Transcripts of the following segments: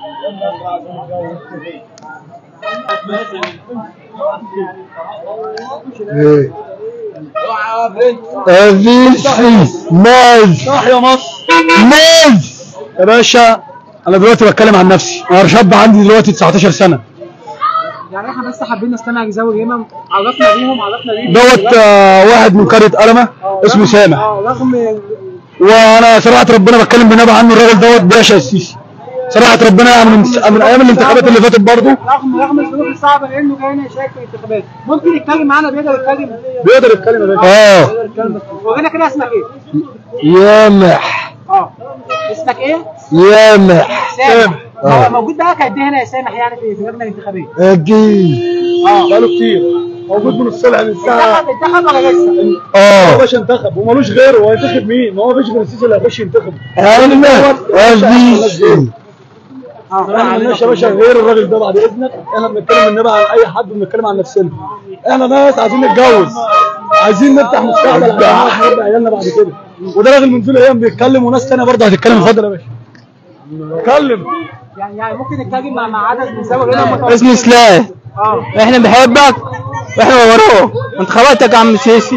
ايه افيسي ماز صح يا مصر ماز يا باشا انا دلوقتي بتكلم عن نفسي انا شاب عندي دلوقتي 19 سنه يعني احنا بس حابين نستمع جزاوي اليمن عرفنا بيهم عرفنا بيهم دوت آه، واحد من قريه قلمه اسمه سامح اه رغم وانا صراحه ربنا بتكلم بالنبي عنه الراجل دوت باشا السيسي صراحه ربنا يعني من, من ايام الانتخابات اللي فاتت برضه رغم رغم الظروف الصعبه لانه جاي هنا يشارك في الانتخابات ممكن يتكلم معانا بيقدر يتكلم بيقدر يتكلم يا باشا اه بيقدر يتكلم بس ورينا كده اسمك ايه؟ يامح اه اسمك ايه؟ يامح سامح آه. هو موجود بقى قد ايه هنا يا سامح يعني في في اللجنه الانتخابيه؟ اكيد بقاله كتير موجود من الصلح للساعه انتخب انتخب ولا لسه؟ يا اه باشا انتخب ومالوش غيره هو هينتخب مين؟ ما هو مفيش غير السيسي اللي هيخش ينتخب انا افيسي احنا مالناش يا باشا غير الراجل ده بعد اذنك احنا بنتكلم النبي عن اي حد وبنتكلم عن نفسنا احنا ناس عايزين نتجوز عايزين نفتح مستقبل عشان نعرف نربي عيالنا بعد كده وده راجل من دول ايام بيتكلم وناس تانية برضه هتتكلم اتفضل يا باشا اتكلم يعني يعني ممكن نتكلم مع مع عدد من ذوي اليمن اسمي سلاح اه احنا بنحبك واحنا وراك انتخاباتك يا عم سيسي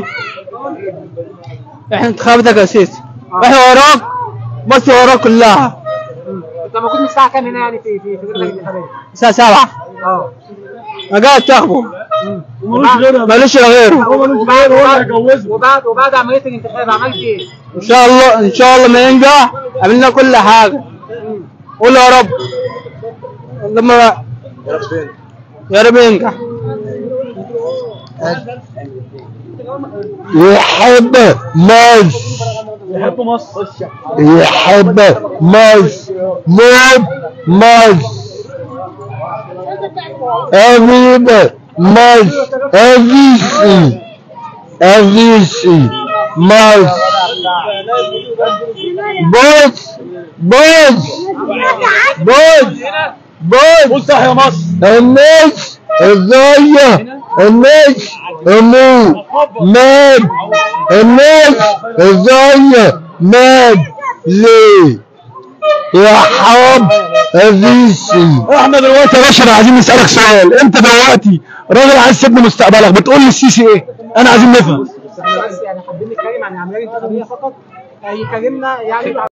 احنا انتخاباتك يا سيسي واحنا وراك بس وراك كلها انت موجود من الساعه كام هنا يعني في في في اللجنه الانتخابيه؟ الساعة 7 اه انا قاعد تاخبه ومالوش غيره مالوش إلا غيره هو مالوش غيره هو اللي هيجوزه وبعد وبعد عمليه الانتخاب عملت ايه؟ ان شاء الله ان شاء الله ما ينجح عملنا كل حاجة قول يا رب لما يا رب ينجح يحب ماز يحب مصر يحب ماز موب ماز أبيب ماز أبيسي أبيسي ماز بوز بوز بوز بوز قول صح يا مصر الناس الزاية الناس امو ماد الناس الزاية ماد ليه يا حب افيسي احنا دلوقتي يا باشا عايزين نسالك سؤال انت دلوقتي راجل عايز تبني مستقبلك بتقول للسيسي ايه انا عايزين نفهم احنا بس يعني حابين نتكلم عن العمليه الانتخابيه فقط آه، يكلمنا يعني